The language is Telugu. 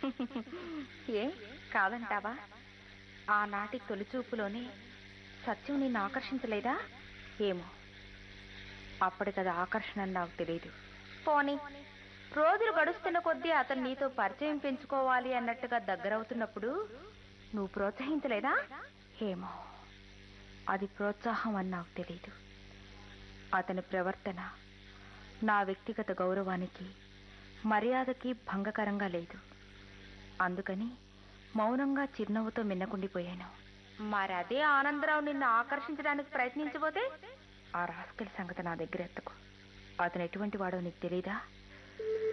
ఏ కాదంటావా ఆనాటి తొలిచూపులోనే సత్యం నిన్ను ఆకర్షించలేదా ఏమో అప్పటికది ఆకర్షణ అని నాకు తెలియదు పోనీ రోజులు గడుస్తున్న కొద్దీ అతను నీతో పరిచయం పెంచుకోవాలి అన్నట్టుగా దగ్గరవుతున్నప్పుడు నువ్వు ప్రోత్సహించలేదా ఏమో అది ప్రోత్సాహం అని నాకు తెలియదు అతని ప్రవర్తన నా వ్యక్తిగత గౌరవానికి మర్యాదకి భంగకరంగా లేదు అందుకని మౌనంగా చిరునవ్వుతో మిన్నకుండిపోయాను మరి అదే ఆనందరావు నిన్ను ఆకర్షించడానికి ప్రయత్నించబోతే ఆ రాస్కల్ సంగతి నా దగ్గర ఎత్తకు అతను ఎటువంటి వాడో నీకు తెలీదా